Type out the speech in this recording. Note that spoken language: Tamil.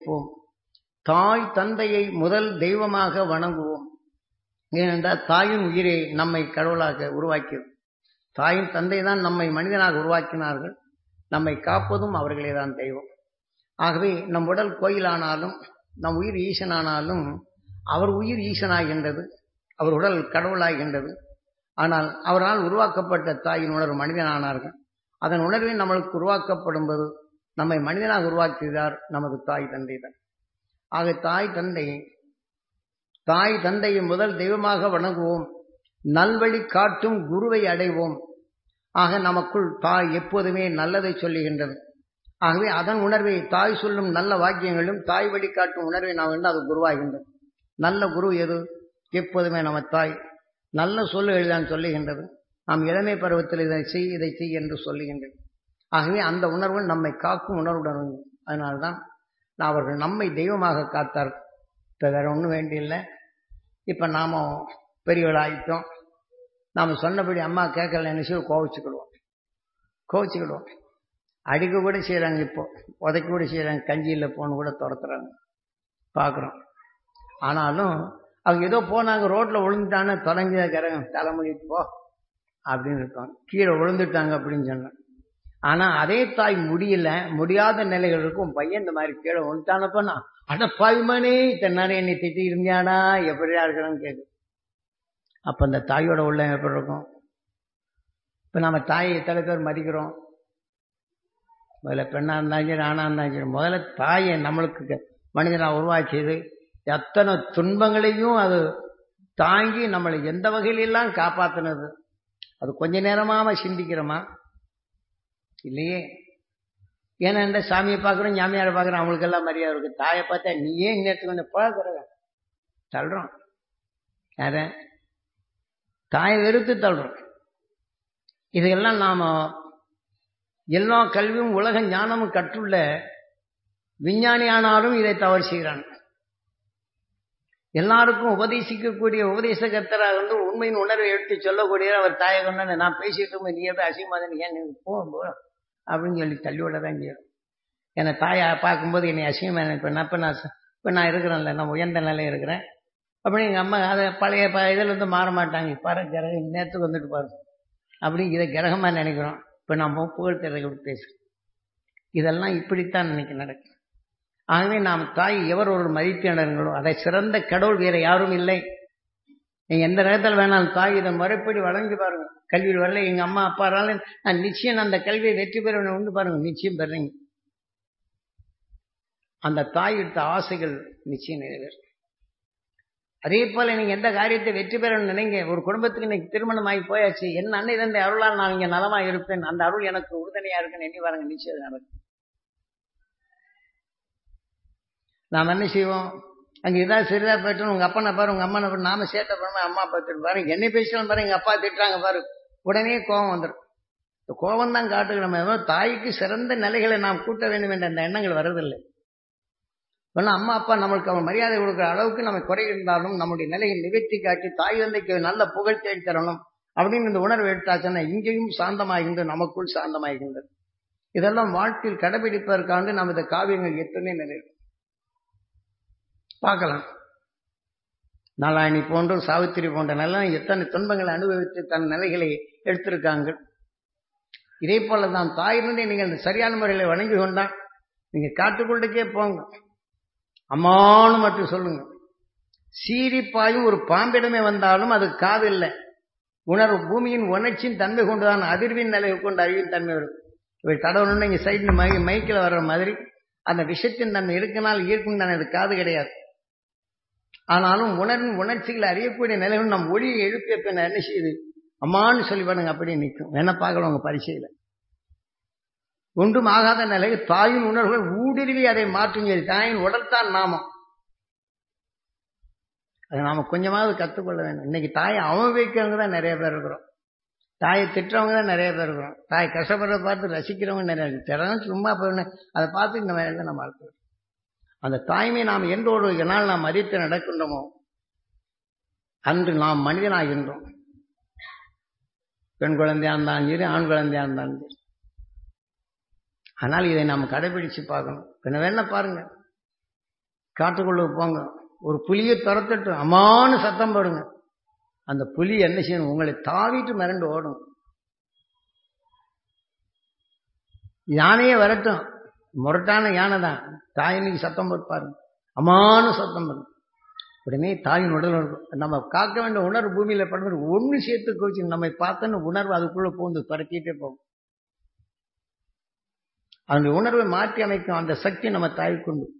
கடைபிடிப்போம் தாய் தந்தையை முதல் தெய்வமாக வணங்குவோம் ஏனென்றால் தாயின் உயிரை நம்மை கடவுளாக உருவாக்கியது தாயின் தந்தை தான் நம்மை மனிதனாக உருவாக்கினார்கள் நம்மை காப்பதும் அவர்களே தான் தெய்வம் ஆகவே நம் உடல் கோயிலானாலும் நம் உயிர் ஈசனானாலும் அவர் உயிர் ஈசனாகின்றது அவர் உடல் கடவுளாகின்றது ஆனால் அவரால் உருவாக்கப்பட்ட தாயின் உணர்வு மனிதனானார்கள் அதன் உணர்வை நம்மளுக்கு உருவாக்கப்படும் போது நம்மை மனிதனாக உருவாக்குகிறார் நமது தாய் தந்தை தான் ஆக தாய் தந்தை தாய் தந்தையை முதல் தெய்வமாக வணங்குவோம் நல்வழி காட்டும் குருவை அடைவோம் ஆக நமக்குள் தாய் எப்போதுமே நல்லதை சொல்லுகின்றது ஆகவே அதன் உணர்வை தாய் சொல்லும் நல்ல வாக்கியங்களும் தாய் வழி காட்டும் உணர்வை நாம் வந்து அது குருவாகின்றது நல்ல குரு எது எப்போதுமே நம்ம தாய் நல்ல சொல்லுகள் தான் சொல்லுகின்றது நாம் இளமை பருவத்தில் இதை செய் இதை செய் என்று சொல்லுகின்றது ஆகவே அந்த உணர்வு நம்மை காக்கும் உணர்வுடன் அதனால்தான் அவர்கள் நம்மை தெய்வமாக காத்தார்கள் இப்போ வேற ஒன்றும் வேண்டியில்லை இப்போ நாம் பெரியவளாகிட்டோம் நாம் சொன்னபடி அம்மா கேட்கல நினைச்சு கோவிச்சுக்கிடுவோம் கோவிச்சுக்கிடுவோம் அடிக்க கூட செய்கிறாங்க இப்போ உதைக்க கூட செய்கிறாங்க கஞ்சியில் போன்னு கூட துரத்துறாங்க பார்க்குறோம் ஆனாலும் அவங்க ஏதோ போனாங்க ரோட்டில் விழுந்துட்டான்னு தொலைஞ்ச கிறங்க தலைமொழிட்டு போ அப்படின்னு இருக்காங்க கீழே விழுந்துட்டாங்க அப்படின்னு சொன்னேன் ஆனால் அதே தாய் முடியல முடியாத நிலைகள் இருக்கும் பையன் இந்த மாதிரி கீழே விழுந்துட்டானப்ப நான் அட பாய்மானே தென்னாரே என்னை திட்டி இருந்தியாடா எப்படியா இருக்கிறான்னு கேட்கு அப்போ அந்த தாயோட உள்ள எப்படி இருக்கும் இப்போ நம்ம தாயை எத்தனை பேர் மதிக்கிறோம் முதல்ல பெண்ணாக இருந்தாலும் சரி ஆணாக இருந்தாலும் சரி முதல்ல தாயை நம்மளுக்கு மனிதனாக உருவாக்கியது எத்தனை துன்பங்களையும் அது தாங்கி நம்மளை எந்த வகையிலெல்லாம் காப்பாற்றினது அது கொஞ்ச நேரமாக சிந்திக்கிறோமா இல்லையே ஏன்னா சாமியை பார்க்குறோம் ஞாமியாரை பார்க்குறோம் அவங்களுக்கெல்லாம் மரியாதை இருக்கு தாயை பார்த்தா நீயே இந்நேரத்துக்கு வந்து பழக்கிற தள்ளுறோம் யார தாயை வெறுத்து தள்ளுறோம் இதையெல்லாம் நாம் எல்லா கல்வியும் உலக ஞானமும் கற்றுள்ள விஞ்ஞானி ஆனாலும் இதை தவறு செய்கிறான் எல்லாருக்கும் உபதேசிக்கக்கூடிய உபதேசகர்த்தராக வந்து உண்மையின் உணர்வை எடுத்து சொல்லக்கூடிய அவர் தாயை கொண்டு நான் பேசிட்டு இருக்கும் நீ எப்படி அசிங்கமாக ஏன் நீ போ அப்படின்னு சொல்லி தள்ளி விட தான் செய்யணும் என்னை தாயை பார்க்கும்போது என்னை அசிங்கமாக நினைப்பேன் அப்போ நான் இப்போ நான் இருக்கிறேன்ல நான் உயர்ந்த நிலையில் இருக்கிறேன் அப்படி எங்கள் அம்மா அதை பழைய ப இதில் இருந்து மாற மாட்டாங்க பாரு கிரகம் நேரத்துக்கு வந்துட்டு பாரு அப்படி இதை கிரகமாக நினைக்கிறோம் இப்போ நம்ம புகழ்த்தலை பேசு இதெல்லாம் இப்படித்தான் நினைக்க நடக்கும் ஆகவே நாம் தாய் எவர் ஒரு மதிப்பினர்களோ அதை சிறந்த கடவுள் வேற யாரும் இல்லை நீங்க எந்த நேரத்தில் வேணாலும் தாய் இதை முறைப்படி வழங்கி பாருங்க கல்வியில் வரல எங்க அம்மா அப்பாரால நான் நிச்சயம் அந்த கல்வியை வெற்றி பெறுவேன் உண்டு பாருங்க நிச்சயம் பெறீங்க அந்த தாய் எடுத்த ஆசைகள் நிச்சயம் நிறைவேறும் அதே போல நீங்க எந்த காரியத்தை வெற்றி பெறணும்னு நினைங்க ஒரு குடும்பத்துக்கு இன்னைக்கு திருமணம் ஆகி போயாச்சு என்ன அன்னை தந்தை அருளால் நான் இங்க நலமா இருப்பேன் அந்த அருள் எனக்கு உறுதுணையா இருக்குன்னு எண்ணி பாருங்க நிச்சயம் நடக்கும் நாம் என்ன செய்வோம் அங்கே ஏதாவது சரிதா போயிட்டு உங்க அப்பனை பாரு உங்க அம்மா பாரு நாம சேட்டை பண்ண அம்மா அப்பா திட்டு பாரு என்னை பேசலாம் பாரு எங்க அப்பா திட்டுறாங்க பாரு உடனே கோபம் வந்துடும் இந்த கோபம் தான் காட்டுக்கு நம்ம தாய்க்கு சிறந்த நிலைகளை நாம் கூட்ட வேண்டும் என்ற அந்த எண்ணங்கள் வர்றதில்லை ஒன்றும் அம்மா அப்பா நம்மளுக்கு அவன் மரியாதை கொடுக்குற அளவுக்கு நம்ம குறை இருந்தாலும் நம்முடைய நிலையை நிகழ்த்தி காட்டி தாய் தந்தைக்கு நல்ல புகழ் தேடி தரணும் அப்படின்னு இந்த உணர்வு எடுத்தாச்சுன்னா இங்கேயும் சாந்தமாகின்றது நமக்குள் சாந்தமாகின்றது இதெல்லாம் வாழ்க்கையில் கடைபிடிப்பதற்காண்டு நாம் இந்த காவியங்கள் எத்தனை நிலை பார்க்கலாம் நாளாயணி போன்று சாவித்திரி போன்ற நல்ல எத்தனை துன்பங்களை அனுபவித்து தன் நிலைகளை எடுத்திருக்காங்க இதே போல தான் தாயிலிருந்தே நீங்கள் இந்த சரியான முறையில் வணங்கி கொண்டால் நீங்க காட்டுக்குள்ளக்கே போங்க அம்மானு மட்டும் சொல்லுங்க சீரிப்பாயும் ஒரு பாம்பிடமே வந்தாலும் அது காது இல்லை உணர்வு பூமியின் உணர்ச்சியின் தன்மை கொண்டுதான் அதிர்வின் நிலையை கொண்டு அறிவின் தன்மை வரும் இவை கடவுள்னு இங்கே சைடு மை மைக்கில் வர்ற மாதிரி அந்த விஷயத்தின் தன்மை இருக்குனால் ஈர்க்கும் தானே அது காது கிடையாது ஆனாலும் உணர்வின் உணர்ச்சிகளை அறியக்கூடிய நிலைகள் நம் ஒளியை எழுப்பிய பின்ன என்ன செய்யுது அம்மான்னு சொல்லி பாருங்க அப்படியே நிற்கும் என்ன பார்க்கலாம் உங்க பரிசையில ஒன்றும் ஆகாத நிலை தாயின் உணர்வுகள் ஊடுருவி அதை மாற்றும் தாயின் உடல்தான் நாமம் அதை நாம கொஞ்சமாவது கற்றுக்கொள்ள வேண்டும் இன்னைக்கு தாயை அவமதிக்கிறவங்க தான் நிறைய பேர் இருக்கிறோம் தாயை திட்டுறவங்க தான் நிறைய பேர் இருக்கிறோம் தாய் கஷ்டப்படுறத பார்த்து ரசிக்கிறவங்க நிறைய திறனும் சும்மா போயிடணும் அதை பார்த்து இந்த மாதிரி நம்ம வாழ்க்கை அந்த தாய்மை நாம் எந்த ஒரு நாள் நாம் மதித்து நடக்கின்றோமோ அன்று நாம் மனிதனாகின்றோம் பெண் குழந்தையா இருந்தாலும் சரி ஆண் குழந்தையா இருந்தாலும் சரி ஆனால் இதை நாம் கடைபிடிச்சு பார்க்கணும் பின்ன வேணா பாருங்க காட்டுக்குள்ள போங்க ஒரு புலியை துரத்தட்டும் அம்மானு சத்தம் போடுங்க அந்த புலி என்ன செய்யணும் உங்களை தாவிட்டு மிரண்டு ஓடும் யானையே வரட்டும் முரட்டான யானை தான் தாயினுக்கு சத்தம் போட்டு பாருங்க அம்மானு சத்தம் பண்ணும் உடனே தாயின் உடல் இருக்கும் நம்ம காக்க வேண்டிய உணர்வு பூமியில படுறது ஒன்று சேர்த்து கோச்சு நம்மை பார்த்தோன்னு உணர்வு அதுக்குள்ள பூந்து பறக்கிட்டே போகும் அந்த உணர்வை மாற்றி அமைக்கும் அந்த சக்தி நம்ம தாய்க்குண்டு